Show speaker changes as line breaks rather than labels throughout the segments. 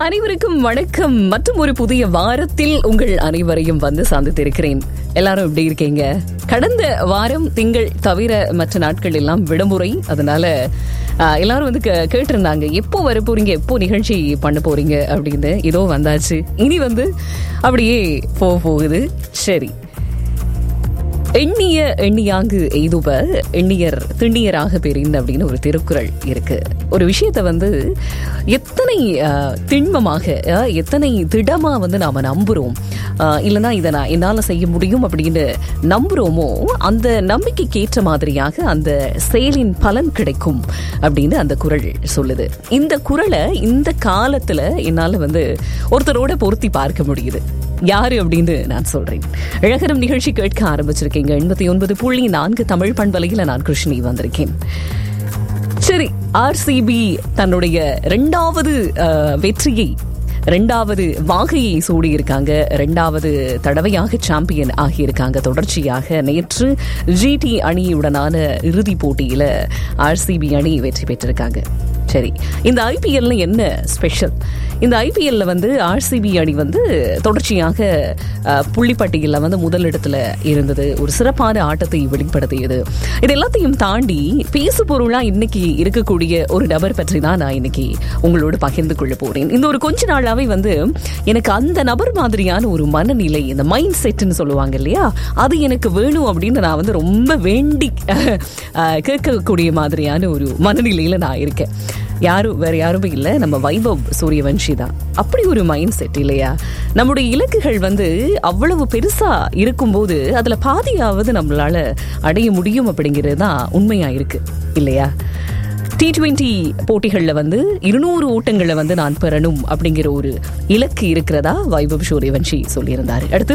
அனைவருக்கும் வணக்கம் மற்றும் ஒரு புதிய வாரத்தில் உங்கள் அனைவரையும் வந்து சந்தித்திருக்கிறேன் எல்லாரும் எப்படி இருக்கீங்க கடந்த வாரம் திங்கள் தவிர மற்ற நாட்கள் எல்லாம் விடுமுறை அதனால ஆஹ், எல்லாரும் வந்து கே- கேட்டிருந்தாங்க எப்போ வர போறீங்க எப்போ நிகழ்ச்சி பண்ண போறீங்க அப்படின்னு இதோ வந்தாச்சு இனி வந்து அப்படியே போக போகுது சரி எண்ணிய எண்ணியாங்கு எய்துப எண்ணியர் திண்ணியராக பெறின் அப்படின்னு ஒரு திருக்குறள் இருக்கு ஒரு விஷயத்தை வந்து எத்தனை ஆஹ், திண்மமாக ஆஹ், எத்தனை திடமா வந்து நாம நம்புறோம் ஆஹ், இல்லைன்னா இதை நான் என்னால செய்ய முடியும் அப்படின்னு நம்புறோமோ அந்த நம்பிக்கைக்கு ஏற்ற மாதிரியாக அந்த செயலின் பலன் கிடைக்கும் அப்படின்னு அந்த குறள் சொல்லுது இந்த குறளை இந்த காலத்துல என்னால வந்து ஒருத்தரோட பொருத்தி பார்க்க முடியுது யாரு அப்படின்னு நான் சொல்றேன் இழகரம் நிகழ்ச்சி கேட்க ஆரம்பிச்சிருக்கீங்க எண்பத்தி ஒன்பது புள்ளி நான்கு தமிழ் பண்பலையில நான் கிருஷ்ணி வந்திருக்கேன் சரி ஆர்சிபி தன்னுடைய ரெண்டாவது அஹ், வெற்றியை ரெண்டாவது வாகையை சூடியிருக்காங்க ரெண்டாவது தடவையாக சாம்பியன் ஆகியிருக்காங்க தொடர்ச்சியாக நேற்று ஜிடி அணியுடனான இறுதிப் போட்டியில ஆர்சிபி அணி வெற்றி பெற்றிருக்காங்க சரி இந்த ஐபிஎல்ல என்ன ஸ்பெஷல் இந்த ஐபிஎல்ல வந்து ஆர்சிபி அணி வந்து தொடர்ச்சியாக அஹ், புள்ளிப்பட்டியலில் வந்து முதலிடத்துல இருந்தது ஒரு சிறப்பான ஆட்டத்தை வெளிப்படுத்தியது இது எல்லாத்தையும் தாண்டி பேசு பொருளா இன்னைக்கு இருக்கக்கூடிய ஒரு நபர் பற்றி தான் நான் இன்னைக்கு உங்களோடு பகிர்ந்து கொள்ள போறேன் இந்த ஒரு கொஞ்ச நாளாவே வந்து எனக்கு அந்த நபர் மாதிரியான ஒரு மனநிலை இந்த மைண்ட் செட்னு சொல்லுவாங்க இல்லையா அது எனக்கு வேணும் அப்படின்னு நான் வந்து ரொம்ப வேண்டி அஹ், கேட்கக்கூடிய மாதிரியான ஒரு மனநிலையில நான் இருக்கேன் யாரும் வேற யாருமே இல்லை நம்ம வைபவ் சூரியவன்ஷி தான் அப்படி ஒரு மைண்ட் செட் இல்லையா நம்முடைய இலக்குகள் வந்து அவ்வளவு பெருசா இருக்கும்போது அதுல பாதியாவது நம்மளால அடைய முடியும் அப்படிங்கிறது தான் உண்மையா இருக்கு இல்லையா டி டுவெண்ட்டி போட்டிகளில் வந்து இருநூறு ஓட்டங்களை வந்து நான் பெறணும் அப்படிங்கிற ஒரு இலக்கு இருக்கிறதா வைபவ் சூரியவன்ஷி சொல்லியிருந்தாரு அடுத்து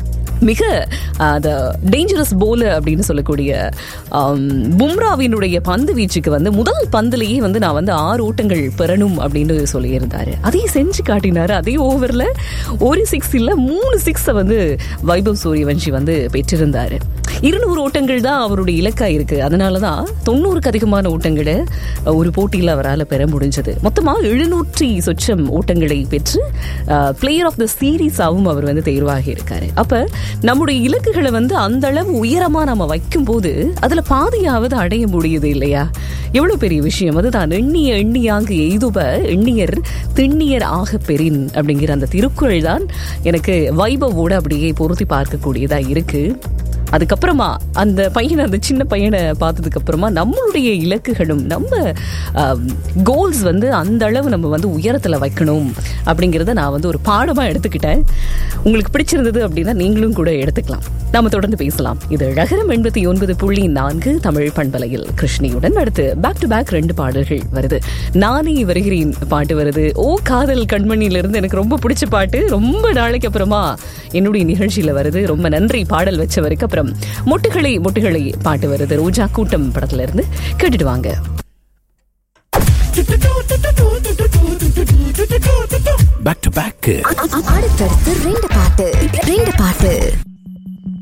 மிக அந்த டேஞ்சரஸ் போலர் அப்படின்னு சொல்லக்கூடிய ஆம், பும்ராவினுடைய பந்து வீச்சுக்கு வந்து முதல் பந்துலேயே வந்து நான் வந்து ஆறு ஓட்டங்கள் பெறணும் அப்படின்னு சொல்லியிருந்தாரு அதையும் செஞ்சு காட்டினாரு அதே ஓவரில் ஒரு சிக்ஸ் இல்லை மூணு சிக்ஸை வந்து வைபவ் சூரியவன்ஷி வந்து பெற்றிருந்தாரு இருநூறு ஓட்டங்கள் தான் அவருடைய இலக்கா இருக்கு அதனால தான் தொண்ணூறுக்கு அதிகமான ஓட்டங்களை ஒரு போட்டியில் அவரால் பெற முடிஞ்சது மொத்தமாக எழுநூற்றி சொச்சம் ஓட்டங்களை பெற்று பிளேயர் ஆஃப் த சீரீஸாவும் அவர் வந்து தேர்வாகி இருக்காரு அப்ப நம்முடைய இலக்குகளை வந்து அந்த அளவு உயரமா நம்ம வைக்கும் போது அதுல பாதியாவது அடைய முடியுது இல்லையா எவ்வளவு பெரிய விஷயம் அதுதான் எண்ணிய எண்ணியாங்கு எய்துப எண்ணியர் திண்ணியர் ஆக பெறின் அப்படிங்கிற அந்த திருக்குறள் தான் எனக்கு வைபவோட அப்படியே பொருத்தி பார்க்கக்கூடியதா இருக்கு அதுக்கப்புறமா அந்த பையனை அந்த சின்ன பையனை பார்த்ததுக்கு அப்புறமா நம்மளுடைய இலக்குகளும் நம்ம கோல்ஸ் வந்து அந்த அளவு நம்ம வந்து உயரத்தில் வைக்கணும் அப்படிங்கிறத நான் வந்து ஒரு பாடமாக எடுத்துக்கிட்டேன் உங்களுக்கு பிடிச்சிருந்தது அப்படின்னா நீங்களும் கூட எடுத்துக்கலாம் நாம தொடர்ந்து பேசலாம் இது அழகரம் எண்பத்தி ஒன்பது புள்ளி நான்கு தமிழ் பண்பலையில் கிருஷ்ணியுடன் அடுத்து பேக் டு பேக் ரெண்டு பாடல்கள் வருது நானே வருகிறேன் பாட்டு வருது ஓ காதல் கண்மணியில இருந்து எனக்கு ரொம்ப பிடிச்ச பாட்டு ரொம்ப நாளைக்கு அப்புறமா என்னுடைய நிகழ்ச்சியில வருது ரொம்ப நன்றி பாடல் வச்சவருக்கு அப்புறம் மொட்டுகளை மொட்டுகளை பாட்டு வருது ரோஜா கூட்டம் படத்துல இருந்து கேட்டுட்டு வாங்க
பேக் டு பேக்
அடுத்தடுத்து ரெண்டு பாட்டு ரெண்டு பாட்டு